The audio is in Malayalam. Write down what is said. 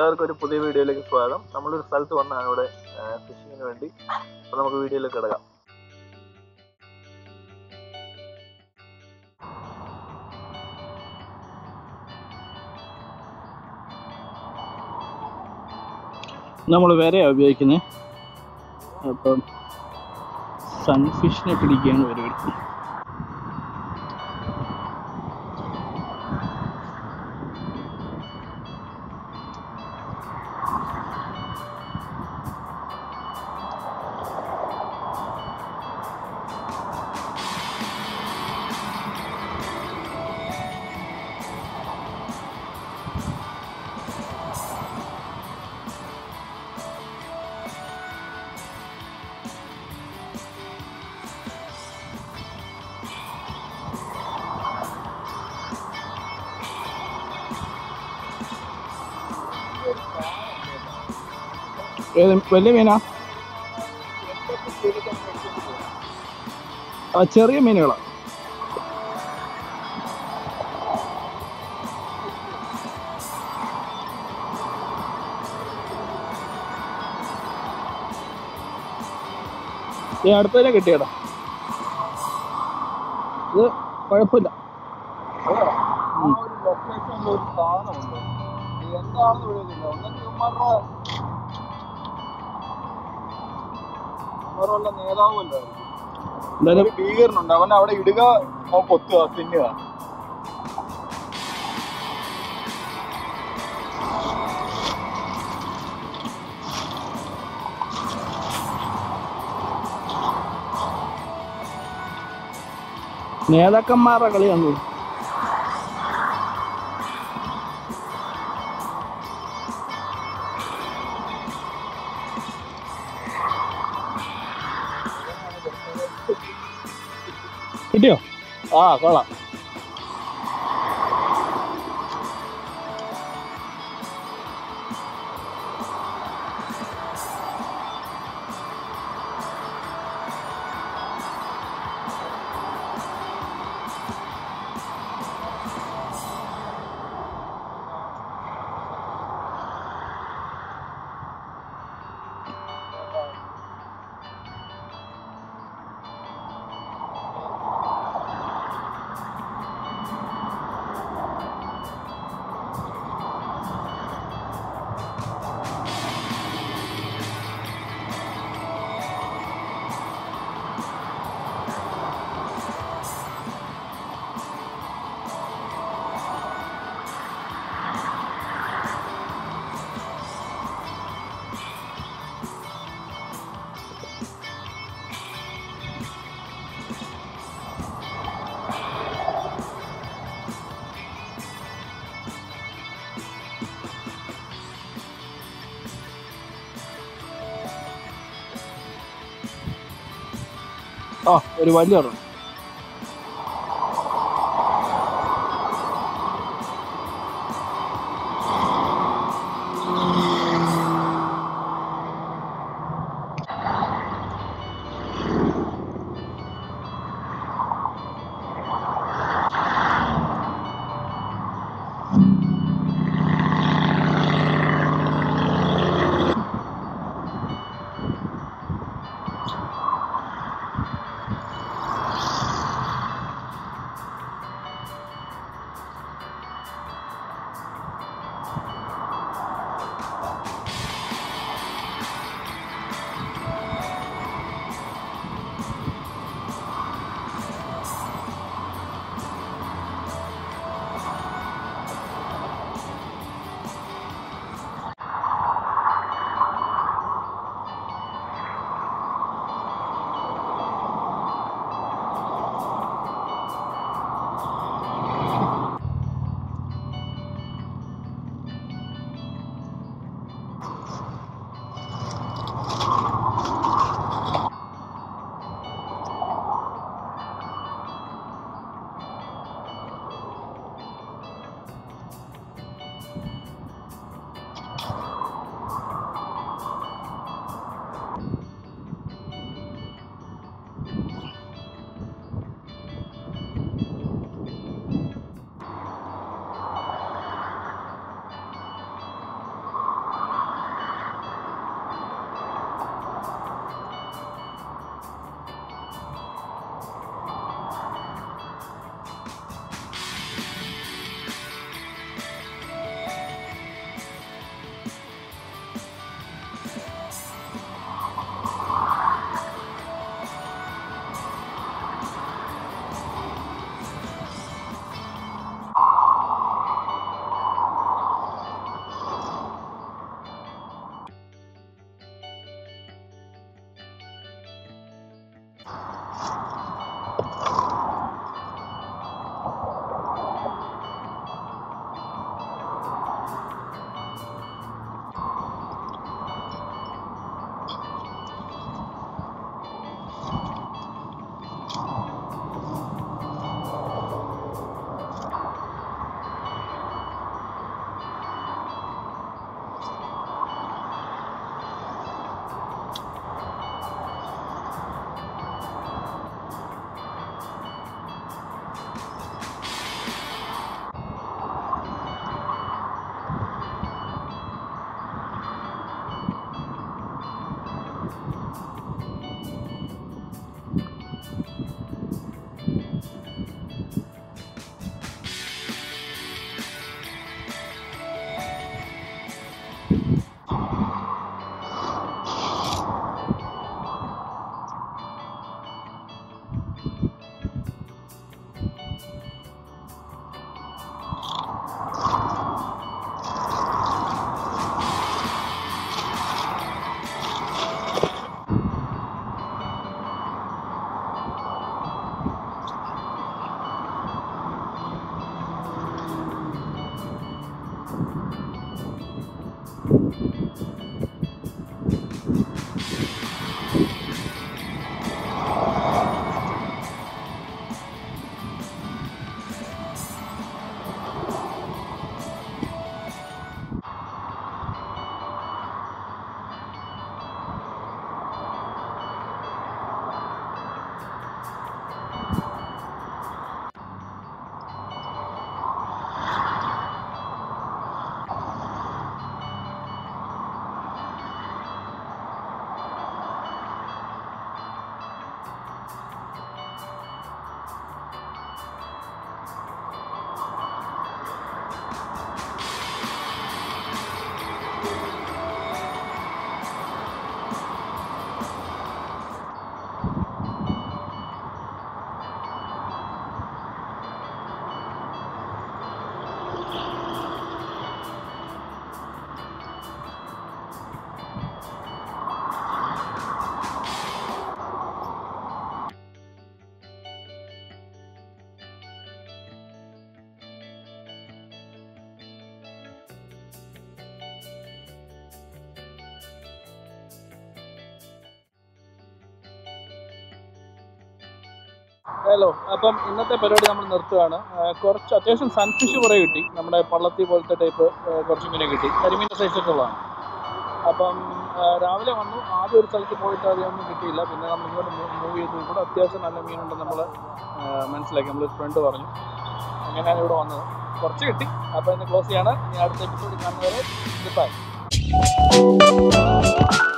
എല്ലാവർക്കും ഒരു പുതിയ വീഡിയോയിലേക്ക് സ്വാഗതം നമ്മളൊരു സ്ഥലത്ത് വന്നാണ് ഇവിടെ ഫിഷിങ്ങിന് വേണ്ടി അപ്പോൾ നമുക്ക് വീഡിയോയിലേക്ക് കിടക്കാം നമ്മൾ വരെയാണ് ഉപയോഗിക്കുന്നത് അപ്പം സൺഫിഷിനെ പിടിക്കുകയാണ് പരിപാടി ഏത് വലിയ മീനാ ആ ചെറിയ മീനുകളാ ഈ അടുത്തതിനെ കിട്ടിയടാ ഇത് കുഴപ്പമില്ല ആ ഒരു ലൊക്കേഷനിൽ ഒരു സാധനമുണ്ട് ഇത് എന്താണെന്ന് വിളിക്കുന്നില്ല ഒന്നെങ്കിൽ ഇവന്മാരുടെ ഇവന്മാരുടെ നേതാവല്ലായിരിക്കും എന്തായാലും ഒരു ഭീകരനുണ്ട് അവൻ അവിടെ ഇടുക അവൻ കൊത്തുക തിന്നുക നേതാക്കന്മാരുടെ കളിയാന്ന് തോന്നുന്നു കിട്ടിയോ ആ കൊള്ളാം ആ ഒരു വലിയ ഒരെണ്ണം ഹലോ അപ്പം ഇന്നത്തെ പരിപാടി നമ്മൾ നിർത്തുകയാണ് ആ, കുറച്ച് അത്യാവശ്യം സൺഫിഷ് കുറേ കിട്ടി നമ്മുടെ പള്ളത്തി പോലത്തെ ടൈപ്പ് കുറച്ച് മീനെ കിട്ടി കരിമീൻ്റെ സൈസൊക്കെ ഉള്ളതാണ് അപ്പം ആ, രാവിലെ വന്നു ആദ്യം ഒരു സ്ഥലത്ത് പോയിട്ട് അധികമൊന്നും കിട്ടിയില്ല പിന്നെ നമ്മൾ ഇങ്ങോട്ട് മൂവ് ചെയ്തു ഇവിടെ അത്യാവശ്യം നല്ല മീനുണ്ട് നമ്മൾ മനസ്സിലാക്കി നമ്മൾ ഫ്രണ്ട് പറഞ്ഞു അങ്ങനെയാണ് ഇവിടെ വന്നത് കുറച്ച് കിട്ടി അപ്പോൾ ഇന്ന് ക്ലോസ് ചെയ്യാണ് ഇനി അടുത്ത എപ്പിസോഡിൽ കാണുന്നവരെ ബൈ